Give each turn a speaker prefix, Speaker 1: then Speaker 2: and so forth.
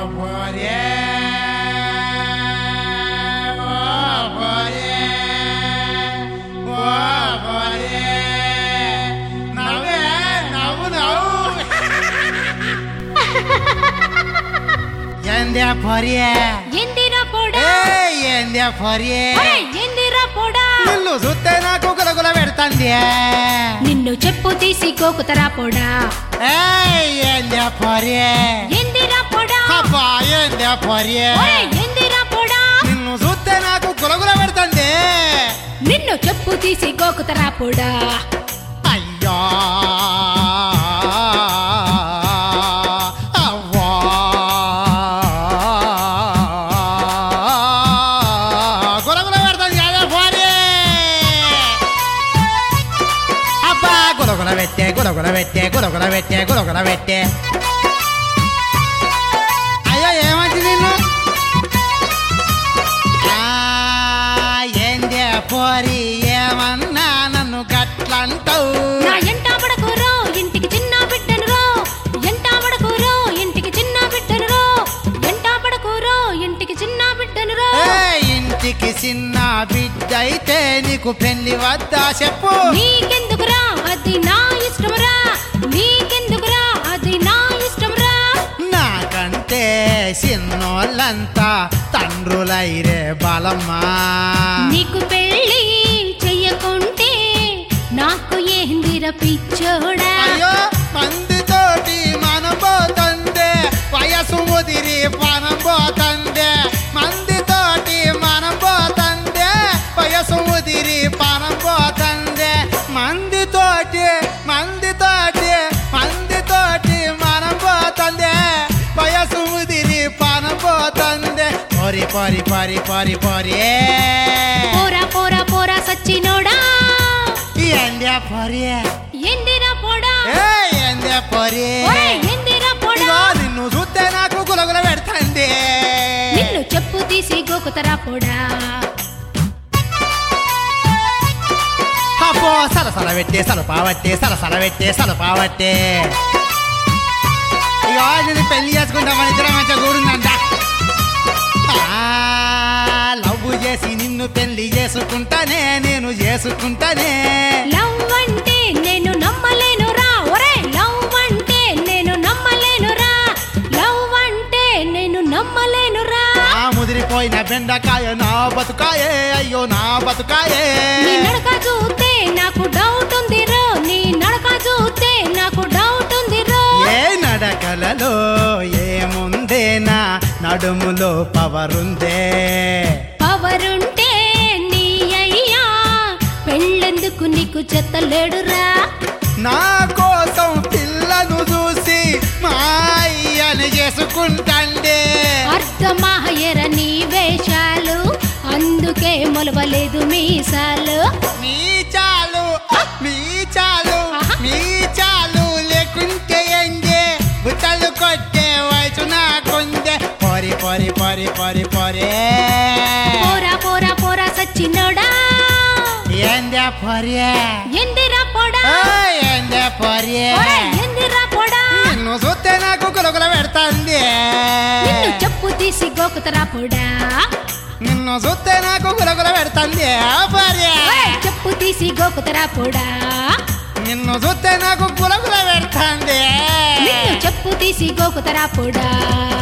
Speaker 1: పోరే ఓ పోరే ఓ పోరే నవ్వే నవ్వు నవ్వు ఏందే పొరియే
Speaker 2: ఎందిరా పోడా
Speaker 1: ఏయ్, ఏందే పొరియే
Speaker 2: ఒరేయ్, ఎందిరా పోడా
Speaker 1: నిన్ను చూస్తే నాకు గులగుల పెడుతుంది
Speaker 2: నిన్ను చెప్పు తీసి గోకుతరా పోడా
Speaker 1: ఏయ్, ఏందే పొరియే
Speaker 2: ఎందిరా పోడా
Speaker 1: అబ్బా ఏందే పొరియే
Speaker 2: ఒరేయ్, ఎందిరా పోడా
Speaker 1: నిన్ను చూస్తే నాకు గులగుల పెడుతుంది
Speaker 2: నిన్ను చెప్పు తీసి గోకుతరా పోడా
Speaker 1: అయ్యా అవ్వా గులగుల పెడతాను కదా పోనీ అబ్బా గులగుల పెట్టే గులగుల పెట్టే గులగుల పెట్టే గులగుల పెట్టే అయ్యో ఏమంచి నిన్ను ఆ, ఏందే పోరి ఏమన్నా నన్ను గట్లంటావు
Speaker 2: నా ఎంట పడకురో ఇంటికి చిన్న బిడ్డను రో ఎంట పడకురో ఇంటికి చిన్న బిడ్డను రో ఎంట పడకురో ఇంటికి చిన్న బిడ్డను రో
Speaker 1: ఏ, ఇంటికి చిన్న బిడ్డ అయితే నీకు పెళ్లి వద్దా చెప్పు
Speaker 2: నీకెందుకురా అది నా ఇష్టమురా నీకెందుకురా అది నా ఇష్టమురా
Speaker 1: నాకంటే చిన్నోళ్ళంతా తండ్రులైరే బలమ్మా
Speaker 2: నీకు పెళ్ళి చెయ్యకుంటే నాకు ఏందిర పిచ్చోడా
Speaker 1: అయ్యో మందితోటి మనం పోతందే వయసు ముదిరి పనం పోతందే మందితోటి మనం పోతందే వయసు ముదిరి పనం పోతందే మందితోటి మందితోటి మందితోటి మనం పోతందే వయసు ముదిరి పనం పోతందే పొరి పొరి పొరి పొరి పొరి
Speaker 2: పోరా పోరా పోరా సచ్చినోడా
Speaker 1: ఎందే పొరి
Speaker 2: ఎందిరా పోడా
Speaker 1: ఏ ఎందే పొరి
Speaker 2: ఒరేయ్, ఎందిరా పోడా
Speaker 1: ఇదిగో నిన్ను చూస్తే నాకు గులగుల పెడతాంది
Speaker 2: నిన్ను చెప్పు తీసి గోకుతరా పోడా
Speaker 1: అబ్బో సలసల పెట్టే సలపావట్టే సలసల పెట్టే సలపావట్టే ఇక నేను పెళ్లి చేసుకుంటామని ఇద్దరం మంచిగా కూడుందంట లవ్ చేసి నిన్ను పెళ్లి చేసుకుంటానే నేను చేసుకుంటానే
Speaker 2: లవ్ అంటే నేను నమ్మలేనురా ఒరే లవ్ అంటే నేను నమ్మలేనురా లవ్ అంటే నేను నమ్మలేనురా
Speaker 1: ఆ ముదిరిపోయిన బెండకాయ నా బతుకాయే అయ్యో నా బతుకాయే
Speaker 2: నీ నడక చూస్తే నాకు డౌట్ ఉందిరో నీ నడక చూస్తే నాకు డౌట్ ఉందిరో
Speaker 1: ఏ నడకలలో ఏముందే నా నడుములో పవరుందే
Speaker 2: పవరుంటే నీ అయ్యా పెళ్ళెందుకు నీకు చెత్తలేడురా
Speaker 1: నా కోసం పిల్లను చూసి మా అయ్యని చేసుకుంటాండే
Speaker 2: అర్థమాహయర నీ వేషాలు అందుకే మొలవలేదు మీసాలు
Speaker 1: మీ చాలు మీ చాలు మీ చాలు లేకుంటే ఎంగే బుట్టలు కొట్టే వయసు నాకుందే పొరి పొరి పొరి పొరి పొరే
Speaker 2: పోరా పోరా పోరా సచ్చినోడా
Speaker 1: ఏందే పొరే
Speaker 2: ఎందిరా పోడా
Speaker 1: ఏందే పొరే
Speaker 2: ఒరేయ్, ఎందిరా పోడా
Speaker 1: నిన్ను చూస్తే నాకు గులగుల పెడతాంది
Speaker 2: నిన్ను చెప్పు తీసి గోకుతరా పోడా
Speaker 1: నిన్ను చూస్తే నాకు గులగుల పెడతాంది భార్య
Speaker 2: ఒరేయ్, చెప్పు తీసి గోకుతరా పోడా
Speaker 1: నిన్ను చూస్తే నాకు గులగుల పెడతాంది
Speaker 2: నిన్ను చెప్పు తీసి గోకుతరా పోడా